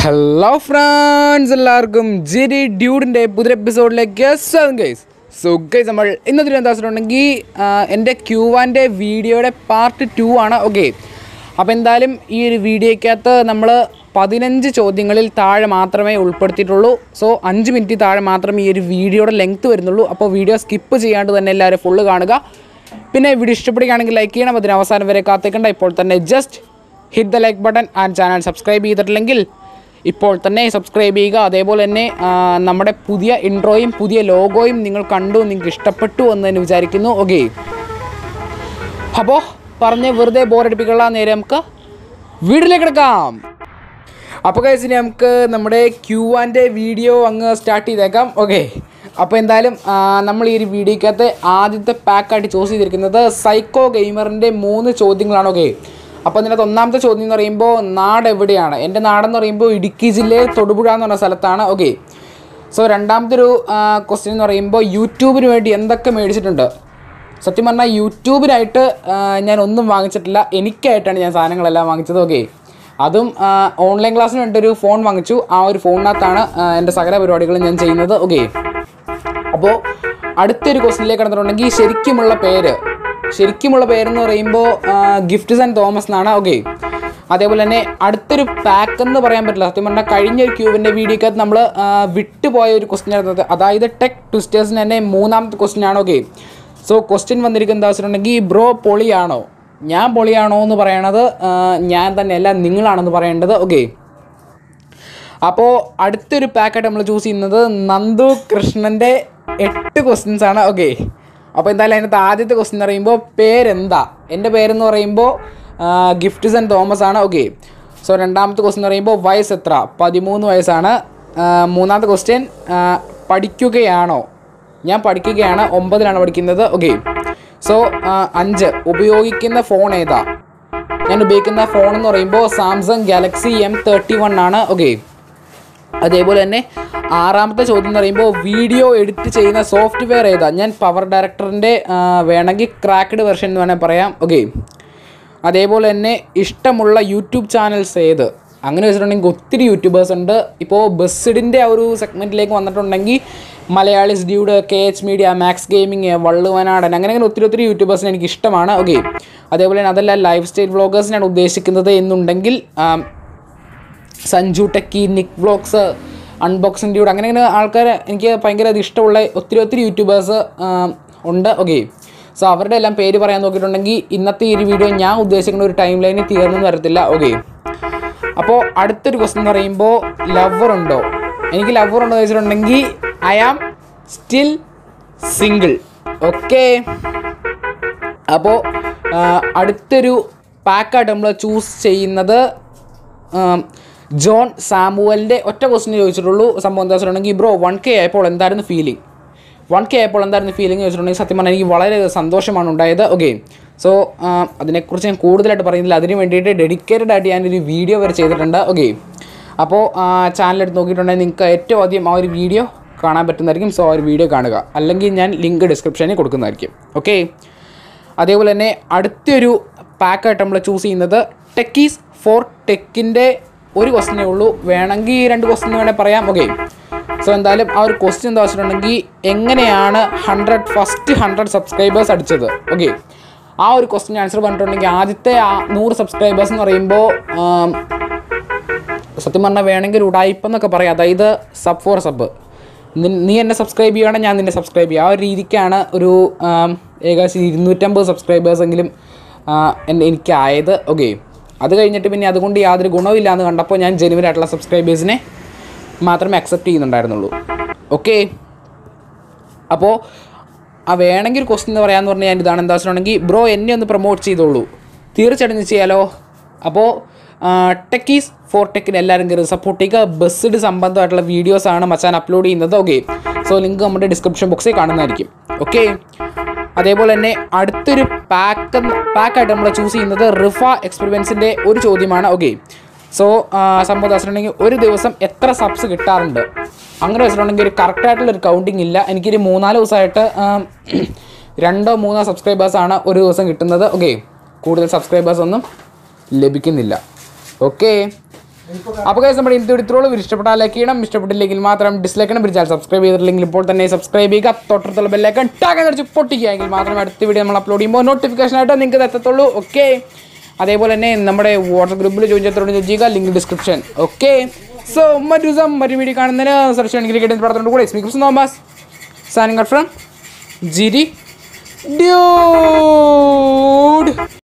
hello friends എല്ലാവർക്കും ജിരി ഡ്യൂഡിൻ്റെ പുതിയ എപ്പിസോഡിലേക്ക് സ്വാഗതം ഗൈസ് സോ ഗൈസ് നമ്മൾ ഇന്നത്തെ എന്താ വെച്ചിട്ടുണ്ടെങ്കിൽ എൻ്റെ ക്യൂവാൻ്റെ വീഡിയോയുടെ പാർട്ട് ടു ആണ് ഓക്കെ അപ്പോൾ എന്തായാലും ഈ ഒരു വീഡിയോയ്ക്കകത്ത് നമ്മൾ പതിനഞ്ച് ചോദ്യങ്ങളിൽ താഴെ മാത്രമേ ഉൾപ്പെടുത്തിയിട്ടുള്ളൂ സോ അഞ്ച് മിനിറ്റ് താഴെ മാത്രമേ ഈ ഒരു വീഡിയോയുടെ ലെങ്ത്ത് വരുന്നുള്ളൂ അപ്പോൾ വീഡിയോ സ്കിപ്പ് ചെയ്യാണ്ട് തന്നെ എല്ലാവരും ഫുള്ള് കാണുക പിന്നെ വീഡിയോ ഇഷ്ടപ്പെടുകയാണെങ്കിൽ ലൈക്ക് ചെയ്യണം അതിന് അവസാനം വരെ കാത്തിക്കണ്ട ഇപ്പോൾ തന്നെ just hit the like button and channel subscribe ചെയ്തിട്ടില്ലെങ്കിൽ ഇപ്പോൾ തന്നെ സബ്സ്ക്രൈബ് ചെയ്യുക അതേപോലെ തന്നെ ആ, നമ്മുടെ പുതിയ ഇൻട്രോയും പുതിയ ലോഗോയും നിങ്ങൾ കണ്ടു നിങ്ങൾക്ക് ഇഷ്ടപ്പെട്ടു എന്ന് തന്നെ വിചാരിക്കുന്നു ഓക്കെ അപ്പോൾ പറഞ്ഞ് വെറുതെ ബോറടിപ്പിക്കുള്ള നേരെ നമുക്ക് വീട്ടിലേക്ക് കിടക്കാം അപ്പോൾ കഴിച്ച് നമുക്ക് നമ്മുടെ ക്യൂ ആൻ്റെ വീഡിയോ അങ്ങ് സ്റ്റാർട്ട് ചെയ്തേക്കാം ഓക്കെ അപ്പോൾ എന്തായാലും ആ, നമ്മൾ ഈ ഒരു വീഡിയോക്കകത്ത് ആദ്യത്തെ പാക്കായിട്ട് ചൂസ് ചെയ്തിരിക്കുന്നത് സൈക്കോ ഗെയിമറിൻ്റെ മൂന്ന് ചോദ്യങ്ങളാണ് ഓക്കെ അപ്പോൾ അതിനകത്ത് ഒന്നാമത്തെ ചോദ്യം എന്ന് പറയുമ്പോൾ നാട് എവിടെയാണ് എൻ്റെ നാടെന്ന് പറയുമ്പോൾ ഇടുക്കി ജില്ലയിൽ തൊടുപുഴ എന്ന് പറഞ്ഞ സ്ഥലത്താണ് ഓക്കെ സോ രണ്ടാമത്തെ ഒരു ക്വസ്റ്റ്യൻ എന്ന് പറയുമ്പോൾ യൂട്യൂബിന് വേണ്ടി എന്തൊക്കെ മേടിച്ചിട്ടുണ്ട് സത്യം പറഞ്ഞാൽ യൂട്യൂബിനായിട്ട് ആ, ഞാൻ ഒന്നും വാങ്ങിച്ചിട്ടില്ല എനിക്കായിട്ടാണ് ഞാൻ സാധനങ്ങളെല്ലാം വാങ്ങിച്ചത് ഓക്കെ അതും ആ, ഓൺലൈൻ ക്ലാസ്സിന് വേണ്ടി ഒരു ഫോൺ വാങ്ങിച്ചു ആ ഒരു ഫോണിനകത്താണ് ആ, എൻ്റെ സകല പരിപാടികളും ഞാൻ ചെയ്യുന്നത് ഓക്കെ അപ്പോൾ അടുത്തൊരു ക്വസ്റ്റിനിലേക്ക് കടന്നിട്ടുണ്ടെങ്കിൽ ശരിക്കുമുള്ള പേര് ശരിക്കുമുള്ള പേരെന്ന് പറയുമ്പോൾ ഗിഫ്റ്റ് ആൻഡ് തോമസ് എന്നാണ് ഓക്കെ അതേപോലെ തന്നെ അടുത്തൊരു പാക്ക് എന്ന് പറയാൻ പറ്റില്ല സത്യം പറഞ്ഞാൽ കഴിഞ്ഞ ഒരു ക്യൂബിൻ്റെ വീഡിയോക്കകത്ത് നമ്മൾ വിട്ടുപോയ ഒരു ക്വസ്റ്റ്യൻ ആയിരുന്നത് അതായത് ടെക് ട്വിസ്റ്റേഴ്സിന് തന്നെ മൂന്നാമത്തെ ക്വസ്റ്റ്യൻ ആണ് ഓക്കെ സോ ക്വസ്റ്റ്യൻ വന്നിരിക്കുന്നത് എന്താ വെച്ചിട്ടുണ്ടെങ്കിൽ ബ്രോ പൊളിയാണോ ഞാൻ പൊളിയാണോ എന്ന് പറയണത് ആ, ഞാൻ തന്നെയല്ല നിങ്ങളാണെന്ന് പറയേണ്ടത് ഓക്കെ അപ്പോൾ അടുത്തൊരു പാക്കായിട്ട് നമ്മൾ ചൂസ് ചെയ്യുന്നത് നന്ദു കൃഷ്ണൻ്റെ എട്ട് ക്വസ്റ്റ്യൻസ് ആണ് ഓക്കെ അപ്പോൾ എന്തായാലും അതിനകത്ത് ആദ്യത്തെ ക്വസ്റ്റ്യൻ എന്ന് പറയുമ്പോൾ പേരെന്താ എൻ്റെ പേരെന്ന് പറയുമ്പോൾ ഗിഫ്റ്റ് ആൻഡ് തോമസ് ആണ് ഓക്കെ സോ രണ്ടാമത്തെ ക്വസ്റ്റ്യൻ എന്ന് പറയുമ്പോൾ വയസ്സ് എത്ര പതിമൂന്ന് വയസ്സാണ് ആ, മൂന്നാമത്തെ ക്വസ്റ്റ്യൻ പഠിക്കുകയാണോ ഞാൻ പഠിക്കുകയാണ് ഒമ്പതിലാണ് പഠിക്കുന്നത് ഓക്കെ സോ അഞ്ച് ഉപയോഗിക്കുന്ന ഫോൺ ഏതാ ഞാൻ ഉപയോഗിക്കുന്ന ഫോൺ എന്ന് പറയുമ്പോൾ Samsung Galaxy M thirty one ആണ് ഓക്കെ അതേപോലെ തന്നെ ആറാമത്തെ ചോദ്യം എന്ന് പറയുമ്പോൾ വീഡിയോ എഡിറ്റ് ചെയ്യുന്ന സോഫ്റ്റ്വെയർ ഏതാ ഞാൻ പവർ ഡയറക്ടറിൻ്റെ വേണമെങ്കിൽ ക്രാക്ക്ഡ് വെർഷൻ എന്ന് വേണമെങ്കിൽ പറയാം ഓക്കെ അതേപോലെ തന്നെ ഇഷ്ടമുള്ള യൂട്യൂബ് ചാനൽസ് ഏത് അങ്ങനെ വെച്ചിട്ടുണ്ടെങ്കിൽ ഒത്തിരി യൂട്യൂബേഴ്സ് ഉണ്ട് ഇപ്പോൾ ബസ്സിഡിൻ്റെ ആ ഒരു സെഗ്മെൻറ്റിലേക്ക് വന്നിട്ടുണ്ടെങ്കിൽ Malayalees dude K H media max gaming Valluvanadan അങ്ങനെ അങ്ങനെ ഒത്തിരി ഒത്തിരി യൂട്യൂബേഴ്സിനെ എനിക്ക് ഇഷ്ടമാണ് ഓക്കെ അതേപോലെ തന്നെ അതല്ല ലൈഫ് സ്റ്റൈൽ വ്ളോഗേഴ്സിനാണ് ഉദ്ദേശിക്കുന്നത് എന്നുണ്ടെങ്കിൽ um, Sanju technic vlogs unboxing dude അങ്ങനെ അങ്ങനെ ആൾക്കാർ എനിക്ക് ഭയങ്കര അത് ഇഷ്ടമുള്ള ഒത്തിരി ഒത്തിരി യൂട്യൂബേഴ്സ് ഉണ്ട് ഓക്കെ സോ അവരുടെ എല്ലാം പേര് പറയാൻ നോക്കിയിട്ടുണ്ടെങ്കിൽ ഇന്നത്തെ ഈ ഒരു വീഡിയോ ഞാൻ ഉദ്ദേശിക്കുന്ന ഒരു ടൈം ലൈനിൽ തീർന്നു വരത്തില്ല ഓക്കെ അപ്പോൾ അടുത്തൊരു ക്വസ്റ്റ്യൻ എന്ന് പറയുമ്പോൾ ലവർ ഉണ്ടോ എനിക്ക് ലവർ ഉണ്ടോ എന്ന് വെച്ചിട്ടുണ്ടെങ്കിൽ I am still single okay അപ്പോൾ അടുത്തൊരു പാക്കായിട്ട് നമ്മൾ ചൂസ് ചെയ്യുന്നത് ആം, ജോൺ സാമുവലിൻ്റെ ഒറ്റ ക്വസ്റ്റിന് ചോദിച്ചിട്ടുള്ളൂ സംഭവം എന്താ വെച്ചിട്ടുണ്ടെങ്കിൽ ബ്രോ വൺ കെ ആയപ്പോൾ എന്തായിരുന്നു ഫീലിംഗ് വൺ കെ ആയപ്പോൾ എന്തായിരുന്നു ഫീലിംഗ് ചോദിച്ചിട്ടുണ്ടെങ്കിൽ സത്യം പറഞ്ഞാൽ എനിക്ക് വളരെ സന്തോഷമാണ് ഉണ്ടായത് ഓക്കെ സോ അതിനെക്കുറിച്ച് ഞാൻ കൂടുതലായിട്ട് പറയുന്നില്ല അതിന് വേണ്ടിയിട്ട് ഡെഡിക്കേറ്റഡ് ആയിട്ട് ഞാനൊരു വീഡിയോ വരെ ചെയ്തിട്ടുണ്ട് ഓക്കെ അപ്പോൾ ചാനലെടുത്ത് നോക്കിയിട്ടുണ്ടെങ്കിൽ നിങ്ങൾക്ക് ഏറ്റവും ആദ്യം ആ ഒരു വീഡിയോ കാണാൻ പറ്റുന്നതായിരിക്കും സോ ആ ഒരു വീഡിയോ കാണുക അല്ലെങ്കിൽ ഞാൻ ലിങ്ക് ഡിസ്ക്രിപ്ഷനിൽ കൊടുക്കുന്നതായിരിക്കും ഓക്കെ അതേപോലെ തന്നെ അടുത്തൊരു പാക്കായിട്ട് നമ്മൾ ചൂസ് ചെയ്യുന്നത് ടെക്കീസ് ഫോർ ടെക്കിൻ്റെ ഒരു ക്വസ്റ്റിനേ ഉള്ളൂ വേണമെങ്കിൽ രണ്ട് ക്വസ്റ്റ്യൻ വേണേൽ പറയാം ഓക്കെ സോ എന്തായാലും ആ ഒരു ക്വസ്റ്റ്യൻ എന്താ വെച്ചിട്ടുണ്ടെങ്കിൽ എങ്ങനെയാണ് ഹൺഡ്രഡ് ഫസ്റ്റ് ഹൺഡ്രഡ് സബ്സ്ക്രൈബേഴ്സ് അടിച്ചത് ഓക്കെ ആ ഒരു ക്വസ്റ്റിന് ആൻസർ പറഞ്ഞിട്ടുണ്ടെങ്കിൽ ആദ്യത്തെ ആ നൂറ് സബ്സ്ക്രൈബേഴ്സ് എന്ന് പറയുമ്പോൾ ആം, സത്യം പറഞ്ഞാൽ വേണമെങ്കിൽ ഒരു ഉടായിപ്പെന്നൊക്കെ പറയാം അതായത് സബ് ഫോർ സബ് നീ എന്നെ സബ്സ്ക്രൈബ് ചെയ്യുകയാണെങ്കിൽ ഞാൻ നിന്നെ സബ്സ്ക്രൈബ് ചെയ്യും ആ ഒരു രീതിക്കാണ് ഒരു ആം, ഏകദേശം ഇരുന്നൂറ്റമ്പത് സബ്സ്ക്രൈബേഴ്സ് എങ്കിലും ആ, എന്നെ എനിക്കായത് ഓക്കെ അത് കഴിഞ്ഞിട്ട് പിന്നെ അതുകൊണ്ട് യാതൊരു ഗുണമില്ല എന്ന് കണ്ടപ്പോൾ ഞാൻ ജെനുവൻ ആയിട്ടുള്ള സബ്സ്ക്രൈബേഴ്സിനെ മാത്രമേ അക്സെപ്റ്റ് ചെയ്യുന്നുണ്ടായിരുന്നുള്ളൂ ഓക്കെ അപ്പോൾ ആ വേണമെങ്കിൽ ഒരു ക്വസ്റ്റ്യൻ എന്ന് പറയാമെന്ന് പറഞ്ഞാൽ ഞാൻ ഇതാണ് എന്താ വെച്ചിട്ടുണ്ടെങ്കിൽ ബ്രോ എന്നെ ഒന്ന് പ്രൊമോട്ട് ചെയ്തോളൂ തീർച്ചയായിട്ടും ഇത് ചെയ്യാലോ അപ്പോൾ ടെക്കീസ് ഫോർ ടെക്കിന് എല്ലാവരും കയറി സപ്പോർട്ട് ചെയ്യുക ബസ്സിഡ് സംബന്ധമായിട്ടുള്ള വീഡിയോസാണ് മച്ചാൻ അപ്ലോഡ് ചെയ്യുന്നത് ഓക്കെ സോ ലിങ്ക് നമ്മുടെ ഡിസ്ക്രിപ്ഷൻ ബോക്സിൽ കാണുന്നതായിരിക്കും ഓക്കെ അതേപോലെ തന്നെ അടുത്തൊരു പാക്ക് പാക്കായിട്ട് നമ്മൾ ചൂസ് ചെയ്യുന്നത് റിഫ എക്സ്പെരിമെൻസിൻ്റെ ഒരു ചോദ്യമാണ് ഓക്കെ സോ സംഭവം വെച്ചിട്ടുണ്ടെങ്കിൽ ഒരു ദിവസം എത്ര സബ്സ് കിട്ടാറുണ്ട് അങ്ങനെ വെച്ചിട്ടുണ്ടെങ്കിൽ ഒരു കറക്റ്റായിട്ടുള്ള ഒരു കൗണ്ടിങ് ഇല്ല എനിക്കൊരു മൂന്നാല് ദിവസമായിട്ട് ആം, രണ്ടോ മൂന്നോ സബ്സ്ക്രൈബേഴ്സാണ് ഒരു ദിവസം കിട്ടുന്നത് ഓക്കെ കൂടുതൽ സബ്സ്ക്രൈബേഴ്സ് ഒന്നും ലഭിക്കുന്നില്ല ഓക്കെ അപ്പോൾ guys നമ്മുടെ ഇന്നത്തെ എടുത്തോളൂ ഇഷ്ടപ്പെട്ടാൽ ലൈക്ക് ചെയ്യണം ഇഷ്ടപ്പെട്ടില്ലെങ്കിൽ മാത്രം ഡിസ്ലൈക്ക് ചെയ്യണം പിടിച്ചാൽ സബ്സ്ക്രൈബ് ചെയ്തിട്ടില്ലെങ്കിൽ ഇപ്പോൾ തന്നെ സബ്സ്ക്രൈബ് ചെയ്യുക തൊട്ടടുത്തുള്ള ബെല്ലൈക്കൺ ടാഗ് അടിച്ച് പൊട്ടിക്കുക എങ്കിൽ മാത്രമേ അടുത്ത വീഡിയോ നമ്മൾ അപ്ലോഡ് ചെയ്യുമ്പോൾ നോട്ടിഫിക്കേഷൻ ആയിട്ട് നിങ്ങൾക്ക് ഇത് എത്തത്തുള്ളൂ ഓക്കെ അതേപോലെ തന്നെ നമ്മുടെ വാട്സപ്പ് ഗ്രൂപ്പിൽ ജോയിൻ ചെയ്തോട് ചെയ്യുക ലിങ്ക് ഡിസ്ക്രിപ്ഷൻ ഓക്കെ സോ മറ്റു ദിവസം മറ്റു വീഡിയോ കാണുന്നതിന് സർച്ച് ക്രിക്കറ്റ് പടത്തോട് കൂടെ സ്മീക്സ് തോമസ് സാനിങ് ഫ്രം ജിരി ഡ്യൂഡ്